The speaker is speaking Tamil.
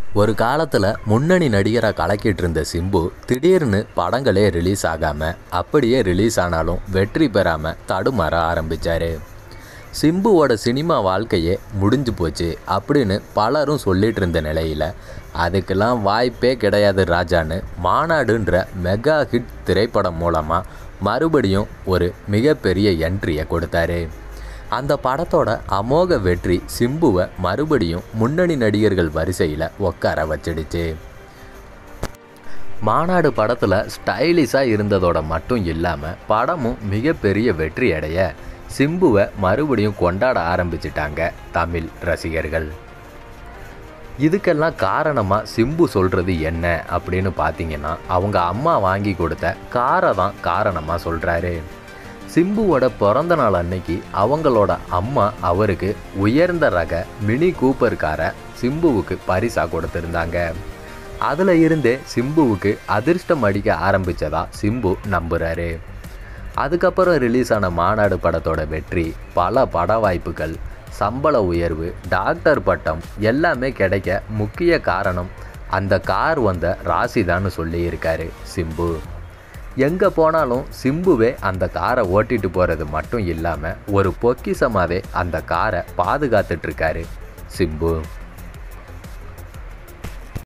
ஒரு காலத்தில் முன்னணி நடிகராக கலக்கிட்டு இருந்த சிம்பு திடீர்னு படங்களே ரிலீஸ் ஆகாமல் அப்படியே ரிலீஸ் ஆனாலும் வெற்றி பெறாமல் தடுமாற ஆரம்பித்தார் சிம்புவோட சினிமா வாழ்க்கையே முடிஞ்சு போச்சு அப்படின்னு பலரும் சொல்லிட்டு இருந்த நிலையில் அதுக்கெல்லாம் வாய்ப்பே கிடையாது ராஜான்னு மாநாடுன்ற மெகா ஹிட் திரைப்படம் மூலமாக மறுபடியும் ஒரு மிகப்பெரிய என்ட்ரியை கொடுத்தாரு அந்த படத்தோட அமோக வெற்றி சிம்புவை மறுபடியும் முன்னணி நடிகர்கள் வரிசையில் உட்கார வச்சிடுச்சு மாநாடு படத்தில் ஸ்டைலிஷாக இருந்ததோட மட்டும் இல்லாமல் படமும் மிகப்பெரிய வெற்றி அடைய சிம்புவை மறுபடியும் கொண்டாட ஆரம்பிச்சிட்டாங்க தமிழ் ரசிகர்கள் இதுக்கெல்லாம் காரணமாக சிம்பு சொல்கிறது என்ன அப்படின்னு பார்த்தீங்கன்னா அவங்க அம்மா வாங்கி கொடுத்த காரை தான் காரணமாக சொல்கிறாரு சிம்புவோட பிறந்த நாள் அன்னைக்கு அவங்களோட அம்மா அவருக்கு உயர்ந்த ரக மினி கூப்பர் காரை சிம்புவுக்கு பரிசாக கொடுத்துருந்தாங்க அதில் இருந்தே சிம்புவுக்கு அதிர்ஷ்டம் அடிக்க ஆரம்பித்ததா சிம்பு நம்புகிறாரு அதுக்கப்புறம் ரிலீஸ் ஆன மாநாடு படத்தோட வெற்றி பல பட வாய்ப்புகள் சம்பள உயர்வு டாக்டர் பட்டம் எல்லாமே கிடைக்க முக்கிய காரணம் அந்த கார் வந்த ராசிதான்னு சொல்லியிருக்காரு சிம்பு எங்கே போனாலும் சிம்புவே அந்த காரை ஓட்டிட்டு போகிறது மட்டும் இல்லாமல் ஒரு பொக்கிஷமாகவே அந்த காரை பாதுகாத்துட்ருக்காரு சிம்பு